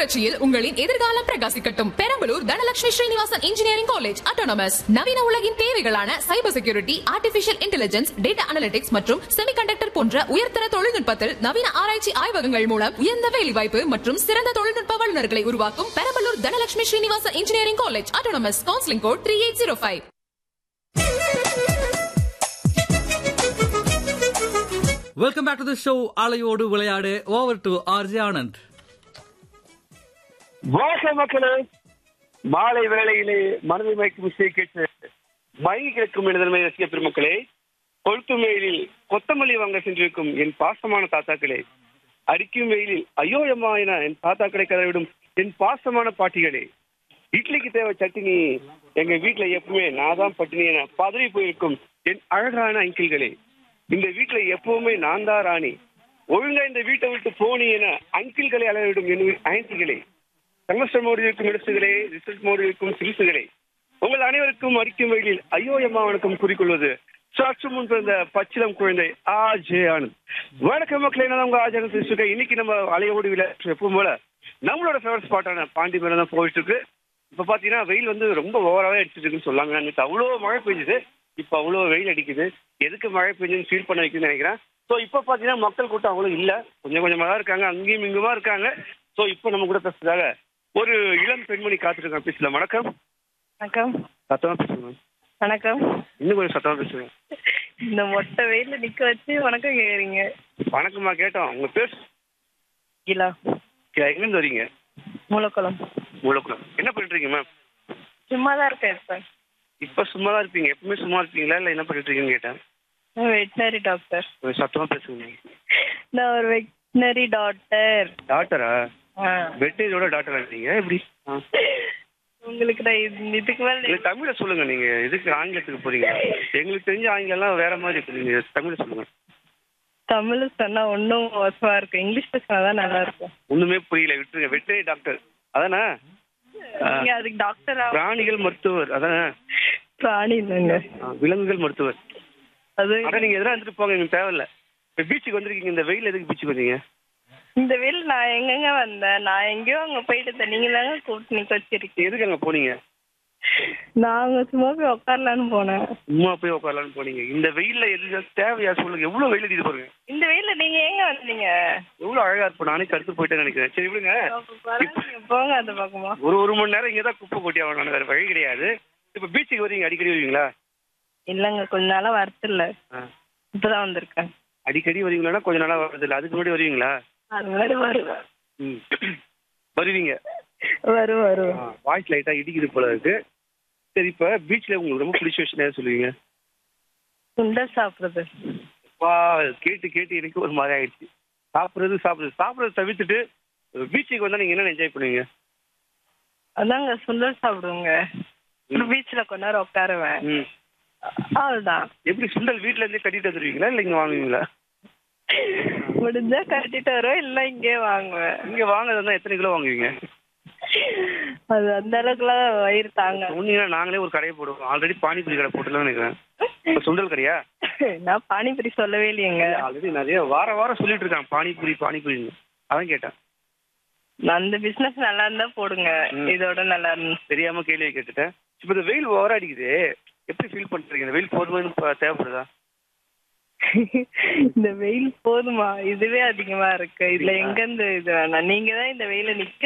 புரட்சியில் உங்களின் எதிர்காலம் பிரகாசிக்கட்டும் Perambalur Dhanalakshmi Srinivasan engineering college autonomous நவீன உலகின் தேவைகளான cyber security artificial intelligence data analytics மற்றும் செமிகண்டக்டர் போன்ற உயர்தர தொழில்நுட்பத்தில் நவீன ஆராய்ச்சி ஆய்வகங்கள் மூலம் உயர்ந்த வேலைவாய்ப்பு மற்றும் சிறந்த தொழில்நுட்ப வல்லுநர்களை உருவாக்கும் Perambalur Dhanalakshmi Srinivasan engineering college autonomous counselling code three eight zero five welcome back to the show அலையோடு விளையாடு ஓவர் டு ஆர்ஜி ஆனந்த் வாச மக்களே மாலை வேளையிலே மனதை மயக்கும் இசை கேட்டு மயங்கி கிடக்கும் எனதன்மை ரசிக பெருமக்களே கொளுத்தும் வெயிலில் கொத்தமல்லி வாங்க சென்றிருக்கும் என் பாசமான தாத்தாக்களே அடிக்கும் வெயிலில் ஐயோ அம்மா என என் தாத்தாக்களை கதவிடும் என் பாசமான பாட்டிகளே இட்லிக்கு தேவை சட்னி எங்க வீட்டுல எப்பவுமே நான் தான் பட்டினி என பதறி போயிருக்கும் என் அழகான அங்கிள்களே இந்த வீட்டுல எப்பவுமே நான் தான் ராணி ஒழுங்கா இந்த வீட்டை விட்டு போனி என அங்கிள்களை அளவிடும் என் ஆன்டிகளே செமஸ்டர் மோடி இருக்கும் இலசுகளே ரிசல்ட் மோடி இருக்கும் சிறுசுகளே உங்கள் அனைவருக்கும் அடிக்கும் வகையில் ஐயோ அம்மா வணக்கம் கூறிக்கொள்வது சற்று முன் பிறந்த பச்சிலம் குழந்தை ஆ ஜே ஆனந்த் வணக்கம் மக்களே நான் உங்க ஆஜானந்த் பேசுகிறேன் இன்னைக்கு நம்ம அலையோடு விளையாட்டு எப்பவும் போல நம்மளோட ஃபேவரட் ஸ்பாட்டான பாண்டி மேல தான் போயிட்டு இருக்கு இப்ப பாத்தீங்கன்னா வெயில் வந்து ரொம்ப ஓவராவே அடிச்சிட்டு இருக்குன்னு சொல்லாங்க நேற்று அவ்வளோ மழை பெஞ்சுது இப்ப அவ்வளோ வெயில் அடிக்குது எதுக்கு மழை பெஞ்சுன்னு ஃபீல் பண்ண வைக்குதுன்னு நினைக்கிறேன் ஸோ இப்போ பாத்தீங்கன்னா மக்கள் கூட்டம் அவ்வளோ இல்ல கொஞ்சம் கொஞ்சமா தான் இருக்காங்க அங்கேயும் இங்குமா இருக்காங்க ஸோ இப்போ நம்ம கூட பேசுறதாக ஒரு இளம் பெண்மணி காத்துருக்காங்க பேசல வணக்கம் வணக்கம் சத்தமா பேசுங்க வணக்கம் இன்னும் கொஞ்சம் சத்தமா பேசுங்க இந்த மொட்டை வெயில நிக்க வச்சு வணக்கம் கேக்குறீங்க வணக்கம்மா கேட்டோம் உங்க பேர் கீழா எங்கேருந்து வரீங்க மூலக்குளம் முழுக்கம் என்ன பண்ணிட்டு இருக்கீங்க மேம் சும்மா தான் இருக்கேன் இப்ப இப்ப சும்மா தான் இருப்பீங்க எப்பவுமே சும்மா இருப்பீங்களா இல்ல என்ன பண்ணிட்டு இருக்கீங்கன்னு கேட்டேன் நான் வெட்டினரி டாக்டர் கொஞ்சம் சத்தமா பேசுங்க நான் ஒரு வெட்டினரி டாக்டர் டாக்டரா வெட்டேஜோட டாக்டரா இருக்கீங்க எப்படி ஆ. உங்களுக்கு நான் இது- இதுக்கு மேல நீங்க தமிழ்ல சொல்லுங்க நீங்க எதுக்கு ஆங்கிலத்துக்கு போறீங்க எங்களுக்கு தெரிஞ்ச ஆங்கிலம் வேற மாதிரி இருக்கு நீங்க தமிழ்ல சொல்லுங்க தமிழ் சொன்னா ஒன்னும் மோசமா இருக்கும் இங்கிலீஷ்ல சொன்னாதான் நல்லா இருக்கும் ஒண்ணுமே புரியல விட்டுருங்க வெட்டரி டாக்டர் அதானே ஆ. நீங்க அதுக்கு டாக்டரா பிராணிகள் மருத்துவர் அதானே பிராணி இல்லைங்க ஆ, விலங்குகள் மருத்துவர் அது அட நீங்க எதனா எடுத்துட்டு போங்க எனக்கு தேவையில்ல இப்ப பீச்சுக்கு வந்திருக்கீங்க இந்த வெயில் எதுக்கு பீச்சுக்கு வந்தீங்க இந்த வெயில் நான் எங்கங்க வந்தேன் நான் எங்கேயோ அங்க போயிட்டு இருந்தேன் நீங்க தாங்க கூப்பிட்டு நிக்க வச்சிருக்கீங்க எதுக்கு அங்க போனீங்க நான் அங்க சும்மா போய் உட்காரலான்னு போனேன் சும்மா போய் உட்காரலாம்னு போனீங்க இந்த வெயில்ல எது தேவையா சொல்லுங்க எவ்வளவு வெயில் அடிக்குது பாருங்க இந்த வெயில்ல நீங்க எங்க வந்தீங்க எவ்வளவு அழகா இருப்போம் நானே கருத்து போயிட்டேன்னு நினைக்கிறேன் சரி விடுங்க நீங்க போங்க அந்த பக்கமா ஒரு ஒரு மணி நேரம் இங்கதான் குப்பை கொட்டி ஆகணும் வேற வழி கிடையாது இப்ப பீச்சுக்கு வரீங்க அடிக்கடி வருவீங்களா இல்லங்க கொஞ்ச நாளா வரதில்ல ஆ. இப்பதான் வந்திருக்கேன் அடிக்கடி வருவீங்களா கொஞ்ச நாளா வரது இல்ல அதுக்கு முன்னாடி வருவீங்களா அது மாதிரி வருவேன் ம். வருவீங்க வரும் வருவேன் வாய்ஸ் லைட்டா இடிக்குது போல இருக்கு சரி இப்ப பீச்ல உங்களுக்கு ரொம்ப பிடிச்ச விஷயம் என்ன சொல்லுவீங்க சுண்டல் சாப்பிடுறது வா கேட்டு கேட்டு எனக்கு ஒரு மாதிரி ஆயிடுச்சு சாப்பிடுறது சாப்பிடுறது சாப்பிடுறது தவிர்த்துட்டு பீச்சுக்கு வந்தா நீங்க என்ன என்ஜாய் பண்ணுவீங்க அதாங்க சுண்டல் சாப்பிடுவோங்க பீச்ல கொஞ்ச நேரம் உட்காருவேன் ம். அவ்வளவுதான் எப்படி சுண்டல் வீட்ல இருந்தே கட்டிட்டு வந்துருவீங்களா இல்ல இங்க வாங்குவீங்களா முடிஞ்சா கட்டிட்டு வருவேன் இல்ல இங்கே வாங்குவேன் இங்க வாங்குறதா எத்தனை கிலோ வாங்குவீங்க அது அந்த அளவுக்குலாம் வயிறு தாங்க சொன்னீங்கன்னா நாங்களே ஒரு கடையை போடுவோம் ஆல்ரெடி பானிபூரி கடை போட்டுலாம் நினைக்கிறேன் இப்ப சுண்டல் கடையா நான் பானிபூரி சொல்லவே இல்லையேங்க ஆல்ரெடி நிறைய வார வாரம் சொல்லிட்டு இருக்கான் பானிபூரி பானிபூரின்னு அதான் கேட்டேன் அந்த பிசினஸ் நல்லா இருந்தா போடுங்க ம். இதோட நல்லா இருந்து தெரியாம கேள்வி கேட்டுட்டேன் இப்ப இந்த வெயில் ஓவரா அடிக்குது எப்படி ஃபீல் பண்றீங்க இந்த வெயில் போதுமானு ப- தேவைப்படுதா இந்த வெயில் போதுமா இதுவே அதிகமா இருக்கு இதுல எங்க இருந்து இது வேணாம் நீங்க தான் இந்த வெயில நிக்க